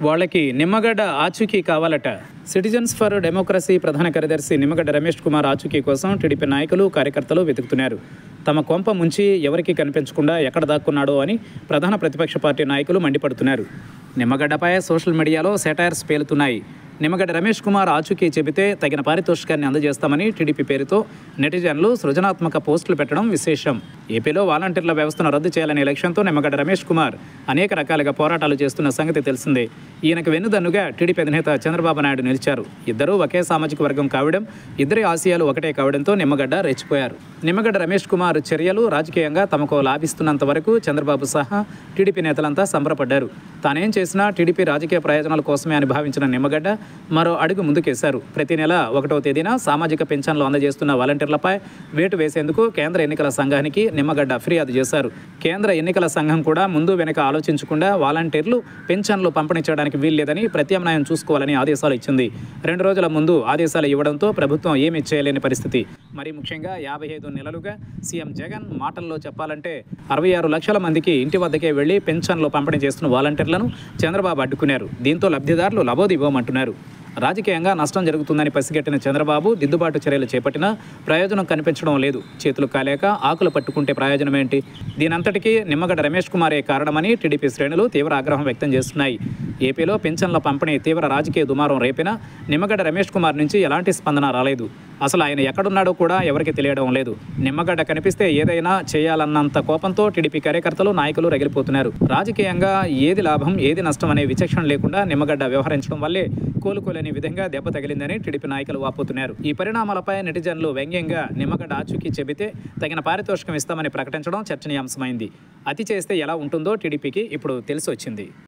వాళ్ళకి నిమ్మగడ్డ ఆచూకీ కావాలట సిటిజన్స్ ఫర్ డెమోక్రసీ ప్రధాన కార్యదర్శి నిమ్మగడ్డ రమేష్ కుమార్ ఆచూకీ కోసం టీడీపీ నాయకులు కార్యకర్తలు వెతుకుతున్నారు తమ కొంప ముంచి ఎవరికీ కనిపించకుండా ఎక్కడ దాక్కున్నాడో అని ప్రధాన ప్రతిపక్ష పార్టీ నాయకులు మండిపడుతున్నారు నిమ్మగడ్డపై సోషల్ మీడియాలో సెటైర్స్ పేలుతున్నాయి నిమ్మగడ్డ రమేష్ కుమార్ ఆచూకీ చెబితే తగిన పారితోషికాన్ని అందజేస్తామని టీడీపీ పేరుతో నెటిజన్లు సృజనాత్మక పోస్టులు పెట్టడం విశేషం ఏపీలో వాలంటీర్ల వ్యవస్థను రద్దు చేయాలనే లక్ష్యంతో నిమ్మగడ్డ రమేష్ కుమార్ అనేక రకాలుగా పోరాటాలు చేస్తున్న సంగతి తెలిసిందే ఈయనకు వెన్నుదన్నుగా టీడీపీ అధినేత చంద్రబాబు నాయుడు నిలిచారు ఇద్దరూ ఒకే సామాజిక వర్గం కావడం ఇద్దరి ఆశయాలు ఒకటే కావడంతో నిమ్మగడ్డ రెచ్చిపోయారు నిమ్మగడ్డ రమేష్ కుమార్ చర్యలు రాజకీయంగా తమకు లాభిస్తున్నంత వరకు చంద్రబాబు సహా టీడీపీ నేతలంతా సంబరపడ్డారు తానేం చేసినా టీడీపీ రాజకీయ ప్రయోజనాల కోసమే అని భావించిన నిమ్మగడ్డ మరో అడుగు ముందుకేశారు ప్రతి నెల ఒకటవ తేదీన సామాజిక పెన్షన్లు అందజేస్తున్న వాలంటీర్లపై వేటు వేసేందుకు కేంద్ర ఎన్నికల సంఘానికి నిమ్మగడ్డ ఫిర్యాదు చేశారు కేంద్ర ఎన్నికల సంఘం కూడా ముందు వెనక ఆలోచించకుండా వాలంటీర్లు పెన్షన్లు పంపిణీ చేయడానికి వీల్లేదని ప్రత్యామ్నాయం చూసుకోవాలని ఆదేశాలు ఇచ్చింది రెండు రోజుల ముందు ఆదేశాలు ఇవ్వడంతో ప్రభుత్వం ఏమీ చేయలేని పరిస్థితి మరి ముఖ్యంగా యాభై ఐదు నెలలుగా సీఎం జగన్ మాటల్లో చెప్పాలంటే అరవై ఆరు లక్షల మందికి ఇంటి వద్దకే వెళ్లి పెన్షన్లు పంపిణీ చేస్తున్న వాలంటీర్లను చంద్రబాబు అడ్డుకున్నారు దీంతో లబ్ధిదారులు లబోదివ్వమంటున్నారు రాజకీయంగా నష్టం జరుగుతుందని పసిగట్టిన చంద్రబాబు దిద్దుబాటు చర్యలు చేపట్టినా ప్రయోజనం కనిపించడం లేదు చేతులు కాలేక ఆకులు పట్టుకుంటే ప్రయోజనం ఏంటి దీనంతటికీ నిమ్మగడ్డ రమేష్ కుమారే కారణమని టీడీపీ శ్రేణులు తీవ్ర ఆగ్రహం వ్యక్తం చేస్తున్నాయి ఏపీలో పెన్షన్ల పంపిణీ తీవ్ర రాజకీయ దుమారం రేపినా నిమ్మగడ్డ రమేష్ కుమార్ నుంచి ఎలాంటి స్పందన రాలేదు అసలు ఆయన ఎక్కడున్నాడో కూడా ఎవరికి తెలియడం లేదు నిమ్మగడ్డ కనిపిస్తే ఏదైనా చేయాలన్నంత కోపంతో టీడీపీ కార్యకర్తలు నాయకులు రగిలిపోతున్నారు రాజకీయంగా ఏది లాభం ఏది నష్టం అనే విచక్షణ లేకుండా నిమ్మగడ్డ వ్యవహరించడం వల్లే కోలుకోలేని విధంగా దెబ్బ తగిలిందని టీడీపీ నాయకులు వాపోతున్నారు ఈ పరిణామాలపై నెటిజన్లు వ్యంగ్యంగా నిమ్మగడ్డ ఆచూకీ చెబితే తగిన పారితోషికం ఇస్తామని ప్రకటించడం చర్చనీయాంశమైంది అతి చేస్తే ఎలా ఉంటుందో టీడీపీకి ఇప్పుడు తెలిసి వచ్చింది